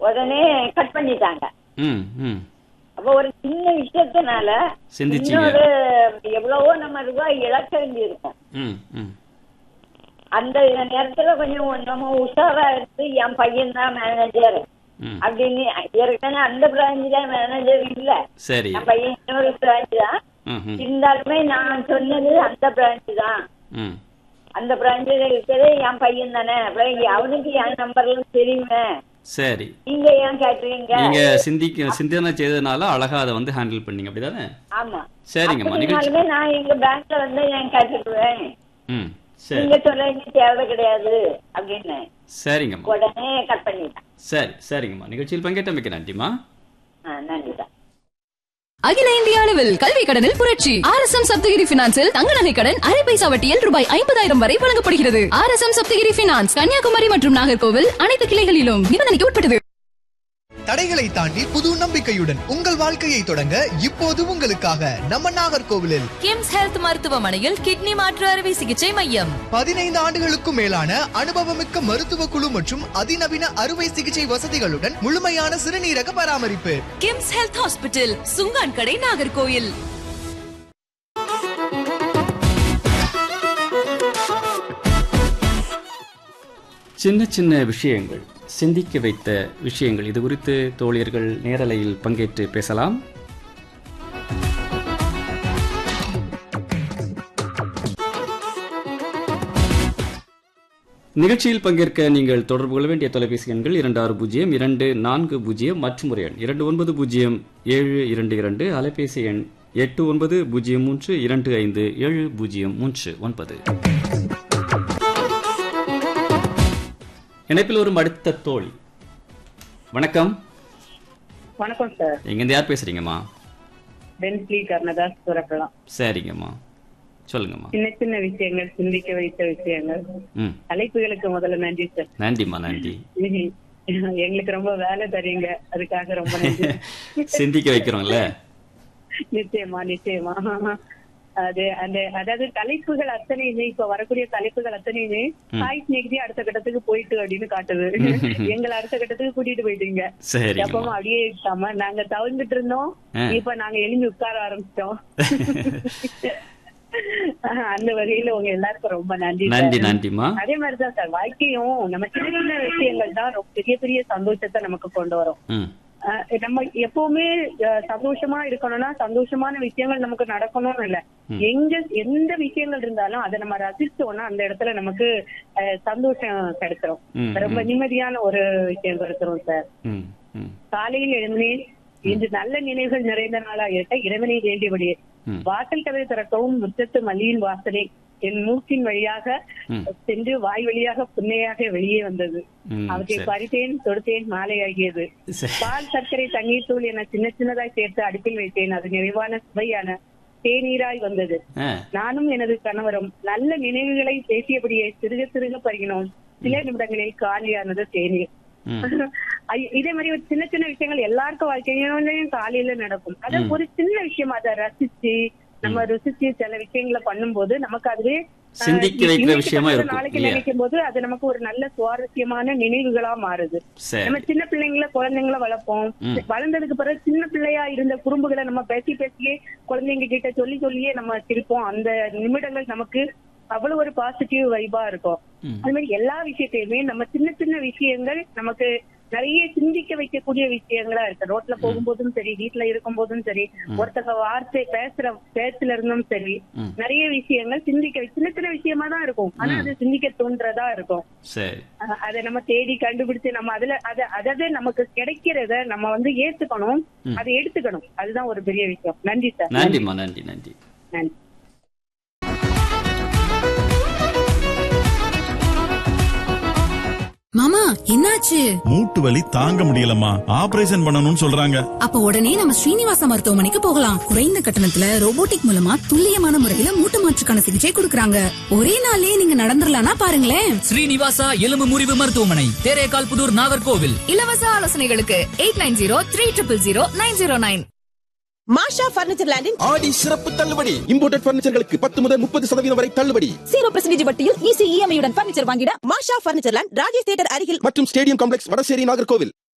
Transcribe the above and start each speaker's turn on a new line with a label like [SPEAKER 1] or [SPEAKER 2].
[SPEAKER 1] உடனே கட் பண்ணிட்டாங்க
[SPEAKER 2] ம் ம்
[SPEAKER 1] அப்போ ஒரு சின்ன விஷயத்தினால
[SPEAKER 2] சிந்திச்சீங்க.
[SPEAKER 1] இன்னொரு எவ்வளவோ நம்ம ரூபாய் இழக்க வேண்டி இருக்கும்
[SPEAKER 2] ம் ம்
[SPEAKER 1] அந்த நேரத்துல கொஞ்சம் நம்ம உஷாரா இருந்து என் பையன் தான் மேனேஜர்
[SPEAKER 2] ம்
[SPEAKER 1] அப்படின்னு ஏற்கனவே அந்த பிரான்ச்ல மேனேஜர் இல்ல
[SPEAKER 2] சரி
[SPEAKER 1] என் பையன் இன்னொரு பிரான்ச் தான்
[SPEAKER 2] ம் ம்
[SPEAKER 1] இருந்தாலுமே நான் சொன்னது அந்த பிரான்ச் தான்
[SPEAKER 2] ம்
[SPEAKER 1] அந்த பிரான்ச்சில் இருக்கிறது என் பையன் தானே அப்புறம் அவனுக்கு என் நம்பர்லாம் தெரியுமே
[SPEAKER 2] சரி
[SPEAKER 1] நீங்க ஏன் கேட்டுறீங்க
[SPEAKER 2] நீங்க சிந்திக்க சிந்தனை செய்ததுனால அழகா அதை வந்து ஹேண்டில் பண்ணீங்க அப்படிதானே
[SPEAKER 1] ஆமா
[SPEAKER 2] சரிங்கம்மா நிகழ்ச்சி
[SPEAKER 1] அப்படினாலுமே நான் எங்க பேங்க்ல வந்து நான் கேட்டுக்குவேன்
[SPEAKER 2] ம் சரி
[SPEAKER 1] நீங்க சொல்ல வேண்டிய தேவை கிடையாது அப்படின்னு
[SPEAKER 2] சரிங்கம்மா
[SPEAKER 1] உடனே கட் பண்ணிட்டேன்
[SPEAKER 2] சரி சரிங்கம்மா நிகழ்ச்சியில் பங்கேற்றமைக்கு நன்றிம்மா
[SPEAKER 1] ஆ, நன்றிதான்
[SPEAKER 3] அகில இந்திய அளவில் கல்வி கடனில் புரட்சி ஆர் எஸ் எம் சப்தகிரி பினான்சில் தங்க நகை கடன் அரை பைசா வட்டியில் ரூபாய் ஐம்பதாயிரம் வரை வழங்கப்படுகிறது R S M Sapthagiri finance Kanyakumari மற்றும் நாகர்கோவில் அனைத்து கிளைகளிலும் நிபந்தனைக்கு உட்பட்டது
[SPEAKER 4] தடைகளை தாண்டி புது நம்பிக்கையுடன் உங்கள் வாழ்க்கையை தொடங்க இப்போது உங்களுக்காக நம்ம நாகர்கோவிலில்
[SPEAKER 5] கிம்ஸ் ஹெல்த் மருத்துவமனையில் கிட்னி மாற்று அறுவை சிகிச்சை மையம்
[SPEAKER 4] பதினைந்து ஆண்டுகளுக்கும் மேலான அனுபவமிக்க மருத்துவ குழு மற்றும் அதிநவீன அறுவை சிகிச்சை வசதிகளுடன் முழுமையான சிறுநீரக பராமரிப்பு
[SPEAKER 5] கிம்ஸ் ஹெல்த் ஹாஸ்பிட்டல் சுங்கான் கடை நாகர்கோயில்
[SPEAKER 2] சின்ன சின்ன விஷயங்கள் சிந்திக்க வைத்த விஷயங்கள் இது குறித்து தோழியர்கள் நேரலையில் பங்கேற்று பேசலாம் நிகழ்ச்சியில் பங்கேற்க நீங்கள் தொடர்பு கொள்ள வேண்டிய தொலைபேசி எண்கள் இரண்டு ஆறு பூஜ்ஜியம் இரண்டு நான்கு பூஜ்ஜியம் மற்றும் ஒரு எண் இரண்டு ஒன்பது பூஜ்ஜியம் ஏழு இரண்டு இரண்டு அலைபேசி எண் எட்டு ஒன்பது பூஜ்ஜியம் மூன்று இரண்டு ஐந்து ஏழு பூஜ்ஜியம் மூன்று ஒன்பது இணைப்பில் வரும் அடுத்த தோழி வணக்கம்
[SPEAKER 6] வணக்கம் சார்
[SPEAKER 2] எங்கேருந்து யார் பேசுறீங்கம்மா
[SPEAKER 6] பென்ஸ்லி கர்ணதாஸ் சுரக்கலாம்
[SPEAKER 2] சரிங்கம்மா சொல்லுங்கம்மா
[SPEAKER 6] சின்ன சின்ன விஷயங்கள் சிந்திக்க வைத்த விஷயங்கள்
[SPEAKER 2] ம்
[SPEAKER 6] அழைப்புகளுக்கு முதல்ல நன்றி சார்
[SPEAKER 2] நன்றிம்மா நன்றி
[SPEAKER 6] எங்களுக்கு ரொம்ப வேலை தரீங்க அதுக்காக ரொம்ப நன்றி
[SPEAKER 2] சிந்திக்க வைக்கிறோம்ல
[SPEAKER 6] நிச்சயமா நிச்சயமா அது அந்த அதாவது தலைப்புகள் அத்தனையுமே இப்ப வரக்கூடிய தலைப்புகள் அத்தனையுமே தாய் ஸ்நேகிதி அடுத்த கட்டத்துக்கு போயிட்டு அப்படின்னு காட்டுது எங்களை அடுத்த கட்டத்துக்கு கூட்டிட்டு போயிட்டீங்க
[SPEAKER 2] சரிங்கம்மா
[SPEAKER 6] எப்பவும் அப்படியே இருக்காம நாங்க தவழ்ந்துட்டு இருந்தோம்
[SPEAKER 2] ஆ.
[SPEAKER 6] இப்ப நாங்க எழுந்து உட்கார ஆரம்பிச்சிட்டோம் அந்த வகையில உங்க எல்லாருக்கும் ரொம்ப நன்றி சார்.
[SPEAKER 2] நன்றி நன்றிம்மா
[SPEAKER 6] அதே மாதிரிதான் சார் வாழ்க்கையும் நம்ம சின்ன சின்ன விஷயங்கள் தான் ரொம்ப பெரிய பெரிய சந்தோஷத்தை நமக்கு கொண்டு வரும்
[SPEAKER 2] ம்
[SPEAKER 6] அஹ் நம்ம எப்பவுமே அஹ், சந்தோஷமா இருக்கணும்னா சந்தோஷமான விஷயங்கள் நமக்கு நடக்கணும்னு இல்ல எங்க எந்த விஷயங்கள் இருந்தாலும் அதை நம்ம ரசிச்சோம்னா அந்த இடத்துல நமக்கு அஹ், சந்தோஷம் கிடைச்சிரும்
[SPEAKER 2] ம்,
[SPEAKER 6] ரொம்ப நிம்மதியான ஒரு விஷயம் கிடைச்சிரும் சார்
[SPEAKER 2] ம் ம்
[SPEAKER 6] காலையில் எழுந்தேன் இன்று நல்ல நினைவுகள் நிறைந்த நாளா இருக்க இறைவனை வேண்டியபடியே
[SPEAKER 2] ம்.
[SPEAKER 6] வாசல் கதவை திறக்கவும் முற்றத்து மல்லியின் வாசனை என் மூக்கின் வழியாக
[SPEAKER 2] ம்.
[SPEAKER 6] சென்று வாய் வழியாக புன்னையாக வெளியே வந்தது
[SPEAKER 2] ம்,
[SPEAKER 6] அவற்றை
[SPEAKER 2] சரி.
[SPEAKER 6] பறித்தேன் தொடுத்தேன் மாலையாகியது
[SPEAKER 2] சரி.
[SPEAKER 6] பால் சர்க்கரை தண்ணீர் தூள் என சின்ன சின்னதாய் சேர்த்து அடுப்பில் வைத்தேன் அது நிறைவான சுவையான தேநீராய் வந்தது
[SPEAKER 2] ஆ
[SPEAKER 6] நானும் எனது கணவரும் நல்ல நினைவுகளை பேசியபடியே சிறுக சிறுக பருகினோம் சில நிமிடங்களில் காலியானது தேநீர்
[SPEAKER 2] ம்
[SPEAKER 6] ஐ- இதே மாதிரி ஒரு சின்ன சின்ன விஷயங்கள் எல்லாருக்கும் வாழ்க்கையிலும் காலையில நடக்கும் அதாவது ஒரு சின்ன விஷயம் அதை ரசிச்சு நம்ம ருசிச்சு சில விஷயங்களை பண்ணும்போது நமக்கு அதுவே அஹ்,
[SPEAKER 2] சிந்திக்க வைக்கிற
[SPEAKER 6] இன்னைக்கு
[SPEAKER 2] விஷயமா
[SPEAKER 6] பண்ணது
[SPEAKER 2] இருக்கும்,
[SPEAKER 6] நாளைக்கு
[SPEAKER 2] இல்லையா?
[SPEAKER 6] நினைக்கும் போது அது நமக்கு ஒரு நல்ல சுவாரஸ்யமான நினைவுகளா மாறுது
[SPEAKER 2] சரி
[SPEAKER 6] நம்ம சின்ன பிள்ளைங்கள குழந்தைங்கள வளர்ப்போம்
[SPEAKER 2] ம்.
[SPEAKER 6] வளர்ந்ததுக்கு பிறகு சின்ன பிள்ளையா இருந்த குறும்புகளை நம்ம பேசி பேசியே குழந்தைங்க கிட்ட சொல்லி சொல்லியே நம்ம சிரிப்போம் அந்த நிமிடங்கள் நமக்கு அவ்வளவு ஒரு பாசிட்டிவ் வைபா இருக்கும்
[SPEAKER 2] ம்.
[SPEAKER 6] அது மாதிரி எல்லா விஷயத்தையுமே நம்ம சின்ன சின்ன விஷயங்கள் நமக்கு நிறைய சிந்திக்க வைக்கக்கூடிய விஷயங்களா இருக்கு ரோட்ல போகும்போதும் சரி வீட்டுல இருக்கும் போதும் சரி ஒருத்தங்க வார்த்தை பேசுற பேச்சுல இருந்தும் சரி
[SPEAKER 2] ம்.
[SPEAKER 6] நிறைய விஷயங்கள் சிந்திக்க வை- சின்ன சின்ன விஷயமா தான் இருக்கும் ஆனா அது சிந்திக்க தோன்றதா இருக்கும்
[SPEAKER 2] சரி
[SPEAKER 6] அஹ் அதை நம்ம தேடி கண்டுபிடிச்சு நம்ம அதுல அத அதாவது நமக்கு கிடைக்கிறத நம்ம வந்து ஏத்துக்கணும் அதை எடுத்துக்கணும் அதுதான் ஒரு பெரிய விஷயம் நன்றி சார்
[SPEAKER 2] நன்றிம்மா நன்றி நன்றி
[SPEAKER 6] நன்றி
[SPEAKER 3] மாமா என்னாச்சு
[SPEAKER 7] மூட்டு வலி தாங்க முடியலம்மா ஆபரேஷன் பண்ணணும்னு சொல்றாங்க
[SPEAKER 3] அப்ப உடனே நம்ம ஸ்ரீனிவாச மருத்துவமனைக்கு போகலாம் குறைந்த கட்டணத்துல ரோபோட்டிக் மூலமா துல்லியமான முறையில மூட்டு மாற்றுக்கான சிகிச்சை கொடுக்கறாங்க ஒரே நாள்லயே நீங்க நடந்துடலாம்னா பாருங்களேன்
[SPEAKER 8] ஸ்ரீனிவாசா எலும்பு முறிவு மருத்துவமனை தேரேகால் புதூர் நாகர்கோவில்
[SPEAKER 3] இலவச ஆலோசனைகளுக்கு eight nine zero three triple zero nine zero nine
[SPEAKER 9] Masha furniture லேண்டின்
[SPEAKER 10] ஆடி சிறப்பு தள்ளுபடி இம்போர்ட்டட் பர்னிச்சர்களுக்கு பத்து முதல் முப்பது சதவீதம் வரை தள்ளுபடி
[SPEAKER 9] ஜீரோ பர்சன்டேஜ் வட்டியில் ஈஸி இஎம்ஐ உடன் பர்னிச்சர் வாங்கிட Masha furniture land Rajesh theatre அருகில்
[SPEAKER 10] மற்றும் ஸ்டேடியம் காம்ப்ளெக்ஸ் வடசேரி நாகர்கோவில்